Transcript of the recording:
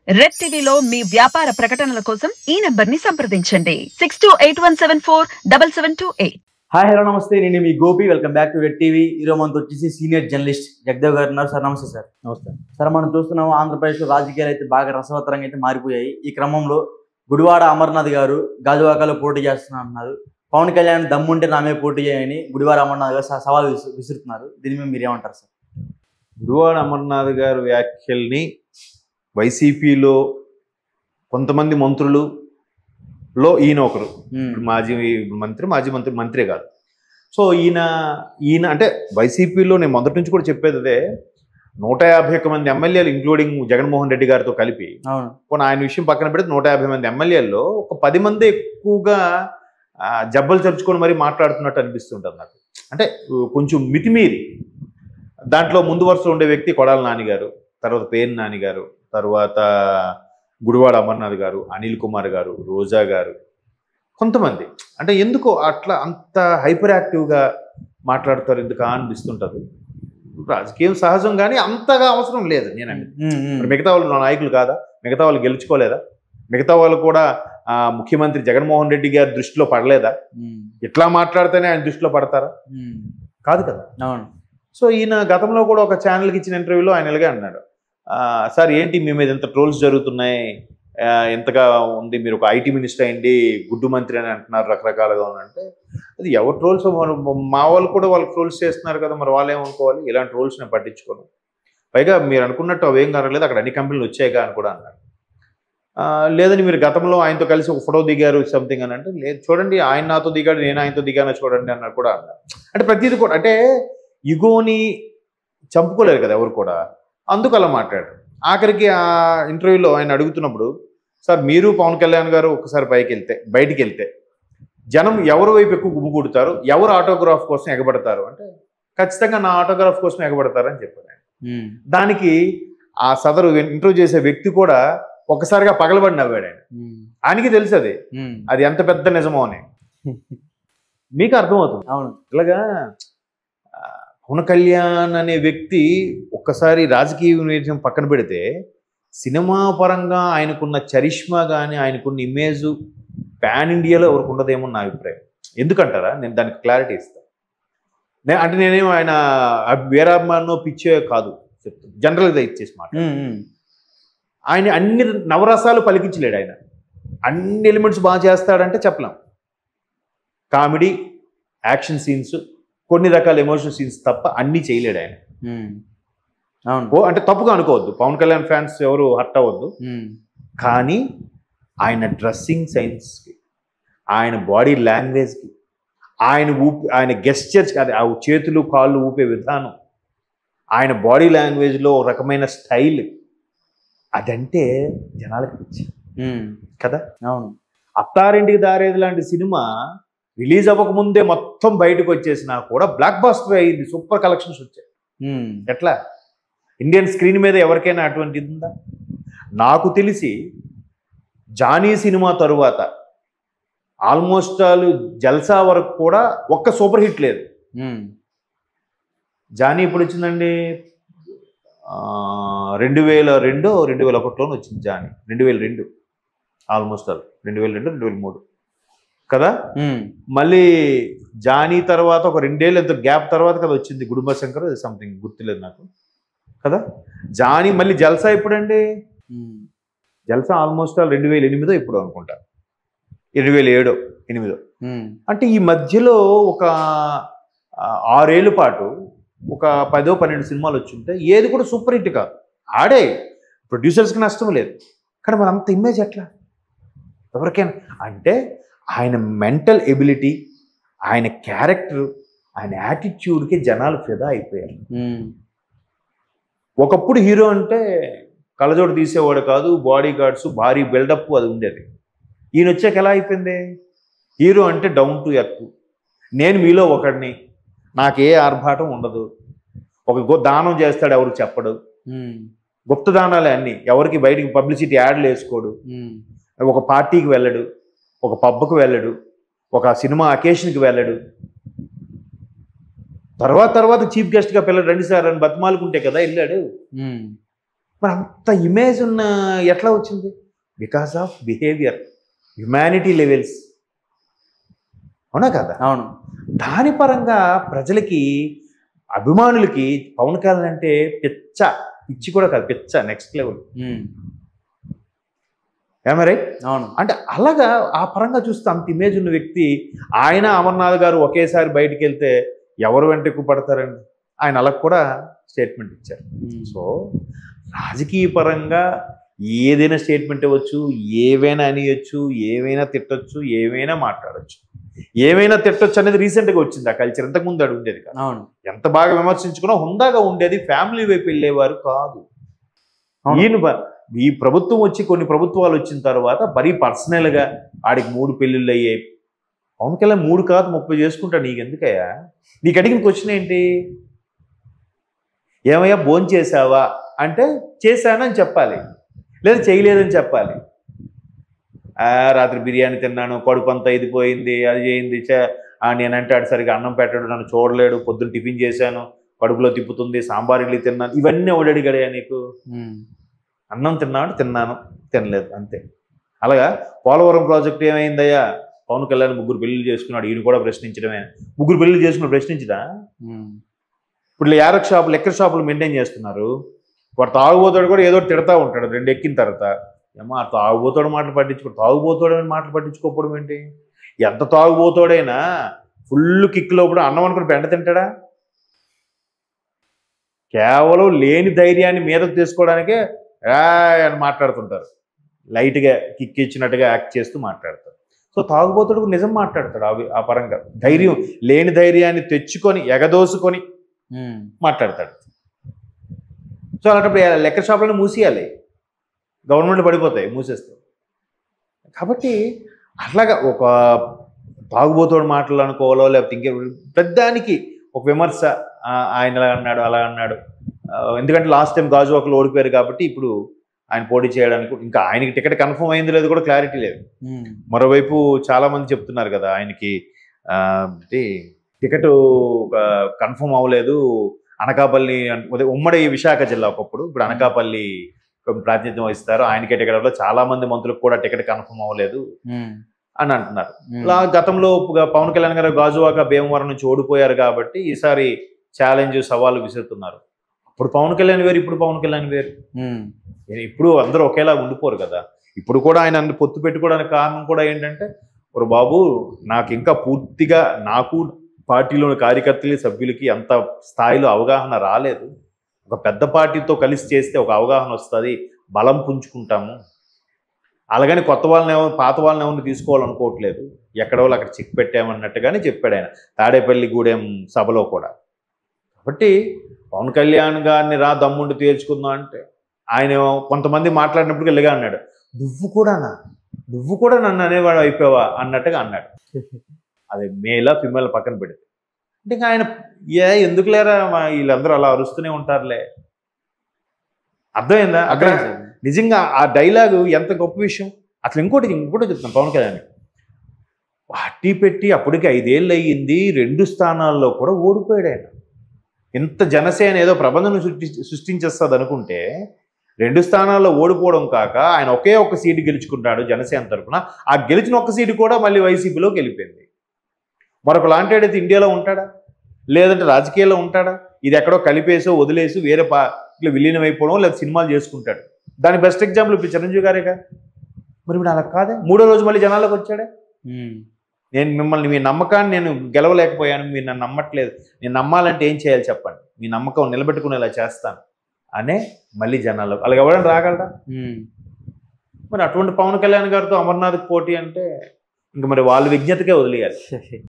Red టీవీలో మీ వ్యాపార ప్రకటనల కోసం ఈ నంబర్ ని సంప్రదించండి six two eight one seven four double seven two eight hi hello నమస్తే నేను మీ Gopi welcome back to Red TV ఈరోజు మనతో వచ్చేసి సీనియర్ జర్నలిస్ట్ జగదేవ్ గారు ఉన్నారు సార్ నమస్తే సార్ నమస్తే సార్ మనం చూస్తున్నాం ఆంధ్రప్రదేశ్లో రాజకీయాలు అయితే బాగా రసవత్తరంగా అయితే మారిపోయాయి ఈ క్రమంలో గుడివాడ అమర్నాథ్ గారు గాజువాకలో పోటీ చేస్తున్నా అంటున్నారు పవన్ కళ్యాణ్ దమ్ముంటే నామే పోటీ చేయని గుడివాడ అమర్నాథ్ గారు స- సవాల్ విసు- విసురుతున్నారు దీని మీద మీరు ఏమంటారు సార్ గురువాడ అమర్నాథ్ గారి వ్యాఖ్యల్ని వైసీపీలో కొంతమంది మంత్రులు లో ఈయన ఒకరు ఇప్పుడు మాజీ మంత్రి మాజీ మంత్రి మంత్రే కాదు సో ఈయన ఈయన అంటే వైసీపీలో నేను మొదటి నుంచి కూడా చెప్పేది అదే నూట యాభై ఒక్క మంది ఎమ్మెల్యేలు ఇంక్లూడింగ్ జగన్మోహన్ రెడ్డి గారితో కలిపి అవును పోనీ ఆయన విషయం పక్కన పెడితే నూట యాభై మంది ఎమ్మెల్యేల్లో ఒక పది మంది ఎక్కువగా ఆ, జబ్బలు చరుచుకొని మరీ మాట్లాడుతున్నట్టు అనిపిస్తుంటుంది నాకు అంటే ఉ, కొంచెం మితిమీరి దాంట్లో ముందు వరుసలో ఉండే వ్యక్తి కొడాల నాని గారు తర్వాత పేరు నాని గారు తర్వాత గుడివాడ అమర్నాథ్ గారు అనిల్ కుమార్ గారు రోజా గారు కొంతమంది అంటే ఎందుకో అట్లా అంత హైపర్ యాక్టివ్గా మాట్లాడతారు ఎందుకు అనిపిస్తుంటుంది రాజకీయం సహజం కానీ అంతగా అవసరం లేదు నేను అనేది. ఉమ్, ఉమ్. మరి మిగతా వాళ్ళు నా నాయకులు కాదా మిగతా వాళ్ళు గెలుచుకోలేదా మిగతా వాళ్ళు కూడా ఆ, ముఖ్యమంత్రి జగన్మోహన్ రెడ్డి గారి దృష్టిలో పడలేదా ఉమ్, ఇట్లా మాట్లాడితేనే ఆయన దృష్టిలో పడతారా ఉమ్. కాదు కదా అవును సో ఈయన గతంలో కూడా ఒక ఛానల్కి ఇచ్చిన ఇంటర్వ్యూలో ఆయన ఇలాగే అన్నాడు "ఆ, సార్ ఏంటి మీ మీద ఎంత ట్రోల్స్ జరుగుతున్నాయి ఆ, ఎంతగా ఉంది మీరు ఒక ఐటీ మినిస్టర్ అయింది గుడ్డు మంత్రి అని అంటున్నారు రకరకాలుగా ఉంది అంటే అది ఎవరు ట్రోల్స్ మా వాళ్ళు కూడా వాళ్ళు ట్రోల్స్ చేస్తున్నారు కదా మరి వాళ్ళు ఏమనుకోవాలి ఇలాంటి ట్రోల్స్ నేను పట్టించుకోను పైగా మీరు అనుకున్నట్టు అవేం కనలేదు అక్కడ అన్ని కంపెనీలు వచ్చాయిగా అని కూడా అన్నారు ఆ, లేదని మీరు గతంలో ఆయనతో కలిసి ఒక ఫోటో దిగారు సంథింగ్ అని అంటే లేదు చూడండి ఆయన నాతో దిగాడు నేను ఆయనతో దిగాను చూడండి అన్నారు కూడా అన్నారు అంటే ప్రతిదీ కూడా అంటే ఇగోని చంపుకోలేరు కదా ఎవరు కూడా అందుకు అలా మాట్లాడారు ఆఖరికి ఆ ఇంటర్వ్యూలో ఆయన అడుగుతున్నప్పుడు సార్ మీరు పవన్ కళ్యాణ్ గారు ఒకసారి పైకి వెళ్తే బయటికి వెళ్తే జనం ఎవరి వైపు ఎక్కువ గుమ్ముకూడతారు ఎవరు ఆటోగ్రాఫ్ కోసం ఎగబడతారు అంటే ఖచ్చితంగా నా ఆటోగ్రాఫ్ కోసం ఎగబడతారని చెప్పారు ఆయన ఉమ్, దానికి ఆ సదరు ఇంటర్వ్యూ చేసే వ్యక్తి కూడా ఒక్కసారిగా పగలబడి నవ్వాడు ఆయన ఉమ్, ఆయనకి తెలుసు అది ఉమ్. అది ఎంత పెద్ద నిజమో అని మీకు అర్థమవుతుంది అవును ఇలాగా ఆ, పవన్ కళ్యాణ్ అనే వ్యక్తి ఒక్కసారి రాజకీయ విషయం పక్కన పెడితే సినిమా పరంగా ఆయనకున్న చరిష్మా కానీ ఆయనకున్న ఇమేజ్ పాన్ ఇండియాలో ఎవరికి ఉండదేమో నా అభిప్రాయం ఎందుకంటారా నేను దానికి క్లారిటీ ఇస్తాను నే అంటే నేనేం ఆయన అబ్- వీరాభిమానో పిచ్చో కాదు చెప్తాను జనరల్గా ఇచ్చేసి మాట ఉమ్, ఉమ్. ఆయన అన్ని నవరసాలు పలికించలేడు ఆయన అన్ని ఎలిమెంట్స్ బాగా చేస్తాడంటే చెప్పలేం కామెడీ యాక్షన్ సీన్స్ కొన్ని రకాల ఎమోషనల్ సీన్స్ తప్ప అన్నీ చేయలేడు ఆయన ఉమ్. అవును ఓ అంటే తప్పుగా అనుకోవద్దు పవన్ కళ్యాణ్ ఫ్యాన్స్ ఎవరు హర్ట్ అవ్వద్దు ఉమ్, కానీ ఆయన డ్రెస్సింగ్ సైన్స్కి ఆయన బాడీ లాంగ్వేజ్కి ఆయన ఊపి ఆయన గెస్చర్స్ అది ఆ చేతులు కాళ్ళు ఊపే విధానం ఆయన బాడీ లాంగ్వేజ్లో ఒక రకమైన స్టైల్ అదంటే జనాలకి పిచ్చి ఉమ్. కదా అవును అత్తారింటికి దారేది లాంటి సినిమా రిలీజ్ అవ్వకముందే మొత్తం బయటకు వచ్చేసినా కూడా బ్లాక్ బాస్టర్ అయింది సూపర్ కలెక్షన్స్ వచ్చాయి ఉమ్, ఎట్లా ఇండియన్ స్క్రీన్ మీద ఎవరికైనా అటువంటి ఇది ఉందా నాకు తెలిసి జానీ సినిమా తరువాత ఆల్మోస్ట్ ఆల్ జల్సా వరకు కూడా ఒక్క సూపర్ హిట్ లేదు ఉమ్. జానీ ఇప్పుడు వచ్చిందండి ఆ, రెండు వేల రెండు రెండు వేల ఒకటిలోనే వచ్చింది జానీ రెండు వేల రెండు ఆల్మోస్ట్ ఆల్ రెండు వేల రెండు రెండు వేల మూడు కదా ఉమ్. మళ్ళీ జానీ తర్వాత ఒక రెండేళ్ళు ఎంత గ్యాప్ తర్వాత కదా వచ్చింది గుడుంబ శంకర్ సంథింగ్ గుర్తులేదు నాకు కదా జానీ మళ్ళీ జల్సా ఎప్పుడండి ఉమ్. జల్సా ఆల్మోస్ట్ ఆల్ రెండు వేల ఎనిమిదో ఇప్పుడు అనుకుంటా రెండు వేల ఏడో ఎనిమిదో ఉమ్. అంటే ఈ మధ్యలో ఒక ఆ, ఆరేళ్ళ పాటు ఒక పదో పన్నెండు సినిమాలు వచ్చి ఉంటే ఏది కూడా సూపర్ హిట్ కాదు ఆడే ప్రొడ్యూసర్స్కి నష్టం లేదు కానీ మరి అంత ఇమేజ్ ఎట్లా ఎవరికైనా అంటే ఆయన మెంటల్ ఎబిలిటీ ఆయన క్యారెక్టర్ ఆయన యాటిట్యూడ్కి జనాలు ఫిదా అయిపోయారు ఉమ్. ఒకప్పుడు హీరో అంటే కళ్ళజోడు తీసేవాడు కాదు బాడీ గార్డ్స్ భారీ బిల్డప్ అది ఉండేది ఈయన వచ్చాక ఎలా అయిపోయింది హీరో అంటే డౌన్ టు ఎర్త్ నేను మీలో ఒకడిని నాకే ఆర్భాటం ఉండదు ఒక గో దానం చేస్తాడు ఎవరు చెప్పడు ఉమ్. గుప్త దానాలే అన్ని ఎవరికి బయటికి పబ్లిసిటీ యాడ్లు వేసుకోడు ఉమ్. ఒక పార్టీకి వెళ్ళడు ఒక పబ్కి వెళ్ళడు ఒక సినిమా అకేషన్కి వెళ్ళడు తర్వాత తర్వాత చీఫ్ గెస్ట్గా పిల్లలు రండి సార్ అని బతిమాలుకుంటే కదా వెళ్ళాడు ఉమ్. మరి అంత ఇమేజ్ ఉన్న ఎట్లా వచ్చింది because of behaviour humanity levels అవునా కదా అవును దాని పరంగా ప్రజలకి అభిమానులకి పవన్ కళ్యాణ్ అంటే పిచ్చ పిచ్చి కూడా కాదు పిచ్చ నెక్స్ట్ లెవెల్ ఉమ్. ఏమై రైట్ అవును అంటే అలాగా ఆ పరంగా చూస్తే అంత ఇమేజ్ ఉన్న వ్యక్తి ఆయన అమర్నాథ్ గారు ఒకేసారి బయటికి వెళ్తే ఎవరు వెంట ఎక్కువ పడతారండి ఆయన అలా కూడా స్టేట్మెంట్ ఇచ్చారు ఉమ్. సో రాజకీయ పరంగా ఏదైనా స్టేట్మెంట్ ఇవ్వచ్చు ఏవైనా అనియొచ్చు ఏవైనా తిట్టొచ్చు ఏవైనా మాట్లాడొచ్చు ఏమైనా తిట్టొచ్చు అనేది రీసెంట్గా వచ్చింది ఆ కల్చర్ ఇంతకుముందు అది ఉండేది కాదు అవును ఎంత బాగా విమర్శించుకున్నా హుందాగా ఉండేది ఫ్యామిలీ వైపు వెళ్ళేవారు కాదు అవును. ఈయన బ- ఈ ప్రభుత్వం వచ్చి కొన్ని ప్రభుత్వాలు వచ్చిన తర్వాత మరీ పర్సనల్గా ఆడికి మూడు పెళ్ళిళ్ళు అయ్యాయి పవన్ కళ్యాణ్ మూడు కాదు ముప్పై చేసుకుంటా నీకు ఎందుకయ్యా నీకు అడిగిన క్వశ్చన్ ఏంటి ఏమయ్యా భోజనం చేసావా అంటే చేశానని చెప్పాలి లేదా చేయలేదని చెప్పాలి ఆ, రాత్రి బిర్యానీ తిన్నాను కడుపు అంతా ఇదిపోయింది అది చేయింది చే- ఆ, నేనంటే ఆడు సరిగా అన్నం పెట్టాడు నన్ను చూడలేడు పొద్దున్న టిఫిన్ చేశాను కడుపులో తిప్పుతుంది సాంబార్ ఇడ్లీ తిన్నాను ఇవన్నీ ఎవడు అడిగాడయ్యా నీకు ఉమ్. అన్నం తిన్నాడు తిన్నాను తినలేదు అంతే అలాగా పోలవరం ప్రాజెక్ట్ ఏమైందయ్యా పవన్ కళ్యాణ్ ముగ్గురు పెళ్లిళ్ళు చేసుకున్నాడు ఈయన కూడా ప్రశ్నించడమే ముగ్గురు పెళ్లిళ్ళు చేసుకున్నాడు ప్రశ్నించడా ఉమ్. ఇప్పుడు యారక్ షాపులు లెక్కర్ షాపులు మెయింటైన్ చేస్తున్నారు వాడు తాగుబోతాడు కూడా ఏదో ఒకటి తిడతా ఉంటాడు రెండు ఎక్కిన తర్వాత ఏమో ఆ తాగుబోతాడు మాటలు పట్టించుకో తాగుబోతాడు అని మాటలు పట్టించుకోకపోవడం ఏంటి ఎంత తాగుబోతాడైనా ఫుల్ కిక్ లోపల అన్నం అనుకుని పెంట తింటాడా కేవలం లేని ధైర్యాన్ని మీద తీసుకోవడానికే "ఆ" అని మాట్లాడుతుంటారు లైట్గా కిక్ ఇచ్చినట్టుగా యాక్ట్ చేస్తూ మాట్లాడతారు సో తాగుబోతాడు కూడా నిజం మాట్లాడతాడు అవి ఆ పరంగా ధైర్యం లేని ధైర్యాన్ని తెచ్చుకొని ఎగదోసుకొని ఉమ్. మాట్లాడతాడు సో అలాంటప్పుడు ఏ- లెక్క షాపులను మూసేయాలి గవర్నమెంట్ పడిపోతాయి మూసేస్తే కాబట్టి అట్లాగా ఒక తాగుబోతోడు మాటలు అనుకోవాలో లేకపోతే ఇంకే పెద్దానికి ఒక విమర్శ ఆ, ఆయన ఇలా అన్నాడు అలా అన్నాడు ఆ, ఎందుకంటే లాస్ట్ టైం గాజువాకలు ఓడిపోయారు కాబట్టి ఇప్పుడు ఆయన పోటీ చేయడానికి ఇంకా ఆయనకి టికెట్ కన్ఫర్మ్ అయింది లేదు కూడా క్లారిటీ లేదు ఉమ్. మరోవైపు చాలా మంది చెప్తున్నారు కదా ఆయనకి ఆ, ఇది టికెట్ కన్ఫర్మ్ అవ్వలేదు అనకాపల్లి అన్- ఉదే- ఉమ్మడి విశాఖ జిల్లా ఒకప్పుడు ఇప్పుడు అనకాపల్లి ప్రాతినిధ్యం వహిస్తారు ఆయనకే టికెట్ అవ్వలేదు చాలా మంది మంత్రులకు కూడా టికెట్ కన్ఫర్మ్ అవ్వలేదు ఉమ్. అని అంటున్నారు ఉమ్. ఇలా గతంలో ప- పవన్ కళ్యాణ్ గారు గాజువాక భీమవరం నుంచి ఓడిపోయారు కాబట్టి ఈసారి ఛాలెంజ్ సవాళ్ళు విసురుతున్నారు అప్పుడు పవన్ కళ్యాణ్ వేరు ఇప్పుడు పవన్ కళ్యాణ్ వేరు ఉమ్. ఇప్పుడు అందరూ ఒకేలా ఉండిపోరు కదా ఇప్పుడు కూడా ఆయన అన్ని పొత్తు పెట్టుకోవడానికి కారణం కూడా ఏంటంటే ఒక బాబు నాకు ఇంకా పూర్తిగా నాకు పార్టీలోని కార్యకర్తలు సభ్యులకి అంత స్థాయిలో అవగాహన రాలేదు ఒక పెద్ద పార్టీతో కలిసి చేస్తే ఒక అవగాహన వస్తుంది బలం పుంజుకుంటాము అలాగని కొత్త వాళ్ళని ఎవరు పాత వాళ్ళని ఎవరిని తీసుకోవాలనుకోవట్లేదు ఎక్కడ వాళ్ళు అక్కడ చెక్ పెట్టామన్నట్టుగానే చెప్పాడు ఆయన తాడేపల్లి గూడెం సభలో కూడా కాబట్టి పవన్ కళ్యాణ్ గారిని రా దమ్ముండి తేల్చుకుందాం అంటే ఆయన కొంతమంది మాట్లాడినప్పుడు ఇలాగా అన్నాడు నువ్వు కూడానా నువ్వు కూడా నన్ను అనేవాడు అయిపోయావా అన్నట్టుగా అన్నాడు అది మేలా ఫిమేల్ పక్కన పెడితే అంటే ఇంకా ఆయన ఏ ఎందుకు లేరా మా వీళ్ళందరూ అలా అరుస్తూనే ఉంటారులే అర్థమైందా అక్కడ అర్థమైంది సార్. నిజంగా ఆ డైలాగు ఎంత గొప్ప విషయం అసలు ఇంకోటి ఇంకోటి చెప్తాను పవన్ కళ్యాణ్ పార్టీ పెట్టి అప్పటికి ఐదేళ్ళు అయ్యింది రెండు స్థానాల్లో కూడా ఓడిపోయాడు ఆయన ఇంత జనసేన ఏదో ప్రబంధం సృష్టి సృష్టించేస్తుంది అనుకుంటే రెండు స్థానాల్లో ఓడిపోవడం కాక ఆయన ఒకే ఒక్క సీటు గెలుచుకుంటాడు జనసేన తరఫున ఆ గెలిచిన ఒక్క సీటు కూడా మళ్ళీ వైసీపీలోకి వెళ్ళిపోయింది మరొక లాంటి ఇండియాలో ఉంటాడా లేదంటే రాజకీయాల్లో ఉంటాడా ఇది ఎక్కడో కలిపేసో వదిలేసి వేరే పార్టీలో విలీనం అయిపోవడం లేదా సినిమాలు చేసుకుంటాడు దాని బెస్ట్ ఎగ్జాంపుల్ ఇప్పుడు చిరంజీవి గారేగా మరి ఇప్పుడు అలా కాదే మూడో రోజు మళ్ళీ జనాల్లోకి వచ్చాడే ఉమ్. నేను మిమ్మల్ని మీ నమ్మకాన్ని నేను గెలవలేకపోయాను మీరు నన్ను నమ్మట్లేదు నేను నమ్మాలంటే ఏం చేయాలి చెప్పండి మీ నమ్మకం నిలబెట్టుకునేలా చేస్తాను అనే మళ్ళీ జనాల్లో అలాగే ఎవరైనా రాగలరా ఉమ్. మరి అటువంటి పవన్ కళ్యాణ్ గారితో అమర్నాథ్ పోటీ అంటే ఇంక మరి వాళ్ళ విజ్ఞతకే వదిలేయాలి